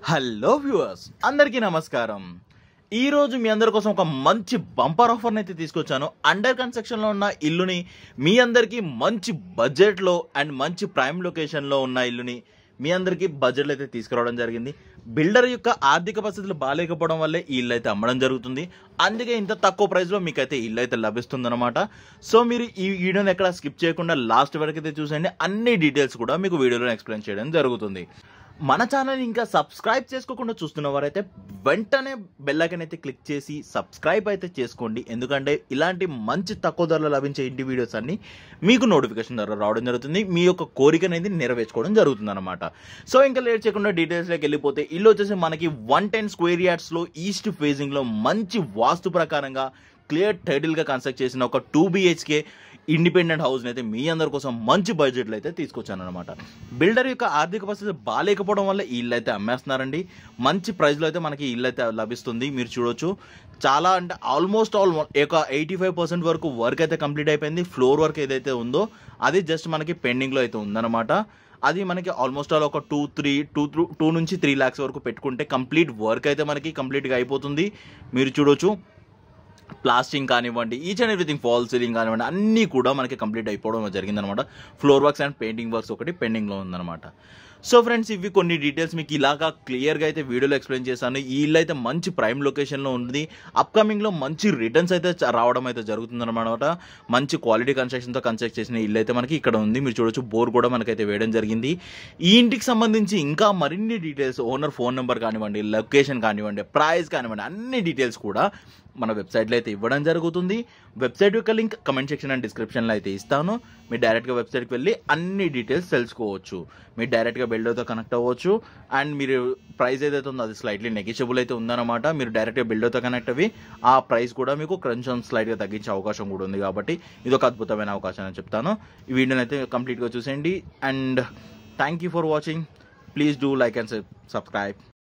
hello viewers అందరికీ నమస్కారం ఈ రోజు మీ అందరి కోసం ఒక మంచి బంపర్ ఆఫర్ని అయితే తీసుకొచ్చాను అండర్ కన్స్ట్రక్షన్లో ఉన్న ఇల్లుని మీ అందరికీ మంచి బడ్జెట్లో అండ్ మంచి ప్రైమ్ లొకేషన్లో ఉన్న ఇల్లుని మీ అందరికీ బడ్జెట్లో అయితే తీసుకురావడం జరిగింది బిల్డర్ యొక్క ఆర్థిక పరిస్థితులు బాగాలేకపోవడం వల్లే ఈ ఇల్లు అయితే అమ్మడం జరుగుతుంది అందుకే ఇంత తక్కువ ప్రైస్లో మీకు అయితే ఇల్లు అయితే లభిస్తుంది అనమాట సో మీరు ఈ వీడియోని ఎక్కడ స్కిప్ చేయకుండా లాస్ట్ వరకు అయితే చూసేయండి అన్ని డీటెయిల్స్ కూడా మీకు వీడియోలో ఎక్స్ప్లెయిన్ చేయడం జరుగుతుంది మన ఛానల్ ఇంకా సబ్స్క్రైబ్ చేసుకోకుండా చూస్తున్న వారైతే వెంటనే బెల్లైకన్ అయితే క్లిక్ చేసి సబ్స్క్రైబ్ అయితే చేసుకోండి ఎందుకంటే ఇలాంటి మంచి తక్కువ ధరలో లభించే ఇంటి వీడియోస్ అన్ని మీకు నోటిఫికేషన్ ద్వారా రావడం జరుగుతుంది మీ యొక్క కోరిక అనేది నెరవేర్చుకోవడం జరుగుతుంది అనమాట సో ఇంకా లేట్ చేయకుండా డీటెయిల్స్లోకి వెళ్ళిపోతే ఇల్లు వచ్చేసి మనకి వన్ టెన్ స్క్వేర్ యార్డ్స్లో ఈస్ట్ ఫేజింగ్లో మంచి వాస్తు ప్రకారంగా క్లియర్ టైటిల్గా కన్స్ట్రక్ట్ చేసిన ఒక టూ బిహెచ్కే ఇండిపెండెంట్ హౌస్ని అయితే మీ అందరి కోసం మంచి బడ్జెట్లో అయితే తీసుకొచ్చాను అనమాట బిల్డర్ యొక్క ఆర్థిక పరిస్థితి బాగాలేకపోవడం వల్ల ఈ ఇల్లు అయితే అమ్మేస్తున్నారండి మంచి ప్రైస్లో అయితే మనకి ఈ ఇల్లు అయితే లభిస్తుంది మీరు చూడొచ్చు చాలా అంటే ఆల్మోస్ట్ ఆల్ ఒక ఎయిటీ ఫైవ్ పర్సెంట్ వరకు వర్క్ అయితే కంప్లీట్ అయిపోయింది ఫ్లోర్ వర్క్ ఏదైతే ఉందో అది జస్ట్ మనకి పెండింగ్లో అయితే ఉందన్నమాట అది మనకి ఆల్మోస్ట్ ఆల్ ఒక టూ త్రీ టూ టూ నుంచి త్రీ ల్యాక్స్ వరకు పెట్టుకుంటే కంప్లీట్ వర్క్ అయితే మనకి కంప్లీట్గా అయిపోతుంది మీరు చూడొచ్చు ప్లాస్టింగ్ కానివ్వండి each and everything false ceiling కానివ్వండి అన్నీ కూడా మనకి కంప్లీట్ అయిపోవడం జరిగిందనమాట floor works and painting works ఒకటి పెండింగ్లో ఉందన్నమాట సో ఫ్రెండ్స్ ఇవి కొన్ని డీటెయిల్స్ మీకు ఇలాగా క్లియర్గా అయితే వీడియోలో ఎక్స్ప్లెయిన్ చేశాను ఈ ఇల్లు అయితే మంచి ప్రైమ్ లొకేషన్లో ఉంది అప్కమింగ్లో మంచి రిటర్న్స్ అయితే చ- రావడం అయితే జరుగుతుందన్నమాట మంచి క్వాలిటీ కన్స్ట్రక్షన్తో కన్స్ట్రక్ట్ చేసిన ఇల్లు అయితే మనకి ఇక్కడ ఉంది మీరు చూడొచ్చు బోర్ కూడా మనకైతే వేయడం జరిగింది ఈ ఇంటికి సంబంధించి ఇంకా మరిన్ని డీటెయిల్స్ ఓనర్ ఫోన్ నెంబర్ కానివ్వండి లొకేషన్ కానివ్వండి ప్రైస్ కానివ్వండి అన్ని డీటెయిల్స్ కూడా మన వెబ్సైట్లో అయితే ఇవ్వడం జరుగుతుంది వెబ్సైట్ యొక్క లింక్ కమెంట్ సెక్షన్ అండ్ డిస్క్రిప్షన్లో అయితే ఇస్తాను మీరు డైరెక్ట్గా వెబ్సైట్కి వెళ్ళి అన్ని డీటెయిల్స్ తెలుసుకోవచ్చు మీరు డైరెక్ట్గా బిల్డర్తో కనెక్ట్ అవ్వచ్చు అండ్ మీరు ప్రైస్ ఏదైతే ఉందో అది స్లైట్లీ నెగిషియబుల్ అయితే ఉందన్నమాట మీరు డైరెక్ట్గా బిల్డర్తో కనెక్ట్ అవ్వి ఆ ప్రైస్ కూడా మీకు కొంచెం స్లైట్గా తగ్గించే అవకాశం కూడా ఉంది కాబట్టి ఇది ఒక అద్భుతమైన అవకాశం అని చెప్తాను ఈ వీడియోని అయితే కంప్లీట్గా చూసేయండి and thank you for watching please do like and subscribe